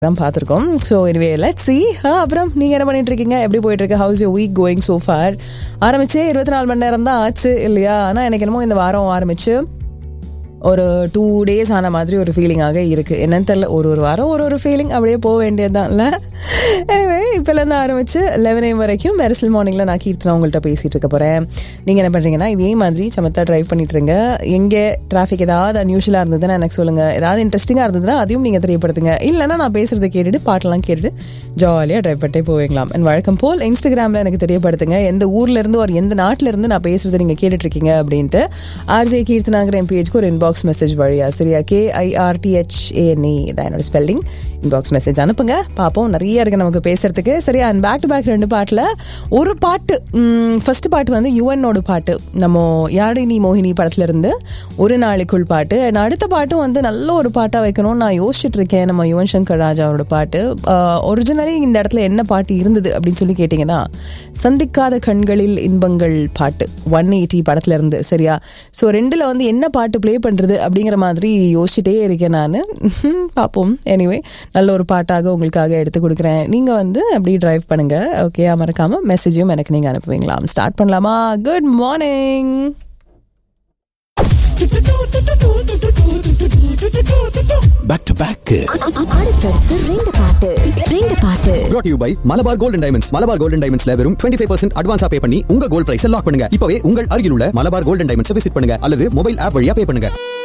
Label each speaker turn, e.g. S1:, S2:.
S1: தான் பார்த்துருக்கோம் ஸோ இதுவே லெட் சி அப்புறம் நீங்கள் என்ன பண்ணிட்டு இருக்கீங்க எப்படி போயிட்டு இருக்கு how's you week going so far ஆரம்பிச்சு இருபத்தி நாலு மணி நேரம் தான் ஆச்சு இல்லையா ஆனால் எனக்கு என்னமோ இந்த வாரம் ஆரம்பிச்சு ஒரு டூ டேஸ் ஆன மாதிரி ஒரு ஃபீலிங்காக இருக்குது என்னன்னு தெரியல ஒரு ஒரு வாரம் ஒரு ஒரு ஃபீலிங் அப்படியே போக வேண்டியது தான் இல்லை எனவே இப்போலேருந்து ஆரம்பிச்சு லெவன் ஏம் வரைக்கும் மெரிசல் மார்னிங்கில் நான் கீர்த்தனா உங்கள்கிட்ட பேசிகிட்டு இருக்க போகிறேன் நீங்கள் என்ன பண்ணுறீங்கன்னா இதே மாதிரி சமத்தா ட்ரைவ் பண்ணிட்டு இருங்க எங்கே டிராஃபிக் ஏதாவது அன்யூஷுவலாக இருந்ததுன்னா எனக்கு சொல்லுங்கள் ஏதாவது இன்ட்ரெஸ்டிங்காக இருந்ததுன்னா அதையும் நீங்கள் தெரியப்படுத்துங்க இல்லைன்னா நான் பேசுகிறத கேட்டுட்டு பாட்டெல்லாம் கேட்டுட்டு ஜாலியாக ட்ரைவ் பண்ணிட்டே போவீங்களாம் என் வழக்கம் போல் இன்ஸ்டாகிராமில் எனக்கு தெரியப்படுத்துங்க எந்த ஊர்ல இருந்து ஒரு எந்த நாட்டில இருந்து நான் பேசுறதை நீங்கள் கேட்டுட்டு இருக்கீங்க அப்படின்ட்டு ஆர்ஜே கீர்த்தனாங்கிற என் பேஜ்க்கு ஒரு இன்பாக்ஸ் மெசேஜ் வழியா சரியா கே ஐஆர்டிஹெச்ஏஎன்இ இதான் என்னோட ஸ்பெல்லிங் இன்பாக்ஸ் மெசேஜ் அனுப்புங்க பார்ப்போம் நிறைய இருக்கு நமக்கு பேசுறதுக்கு சரியா அண்ட் பேக் டு பேக் ரெண்டு பாட்டில் ஒரு பாட்டு ஃபர்ஸ்ட் பாட்டு வந்து யுவனோட பாட்டு நம்ம யாடி நீ மோகினி படத்துல இருந்து ஒரு நாளைக்குள் பாட்டு அண்ட் அடுத்த பாட்டும் வந்து நல்ல ஒரு பாட்டாக வைக்கணும்னு நான் யோசிச்சுட்டு இருக்கேன் நம்ம யுவன் சங்கர் ராஜாவோட பாட்டு ஒரிஜினலி இந்த இடத்துல என்ன பாட்டு இருந்தது அப்படின்னு சொல்லி கேட்டிங்கன்னா சந்திக்காத கண்களில் இன்பங்கள் பாட்டு ஒன் எயிட்டி படத்துல இருந்து சரியா ஸோ ரெண்டுல வந்து என்ன பாட்டு ப்ளே பண்றது அப்படிங்கிற மாதிரி யோசிச்சுட்டே இருக்கேன் நான் பார்ப்போம் எனிவே நல்ல ஒரு பாட்டாக உங்களுக்காக எடுத்து கொடுக்குறேன் நீங்க வந்து அப்படி டிரைவ் பண்ணுங்க ஓகே மறக்காம மெசேஜும் எனக்கு நீங்க அனுப்புவீங்களா ஸ்டார்ட் பண்ணலாமா good morning
S2: back to back
S3: அடுத்தடுத்து ரெண்டு பாட்டு ரெண்டு பாட்டு
S4: brought to you by Malabar golden diamonds Malabar golden டைமண்ட்ஸ்ல வெறும் 25% ஃபைவ் பர்சன்ட் அட்வான்ஸா பே பண்ணி உங்க கோல்ட் பிரைஸ் லாக் பண்ணுங்க இப்பவே உங்கள் அருகில் உள்ள மலபார் கோல்டன் டைமண்ட்ஸ் விசிட் பண்ணுங்க அல்லது மொபைல் ஆப் வழியா பே பண்ணுங்க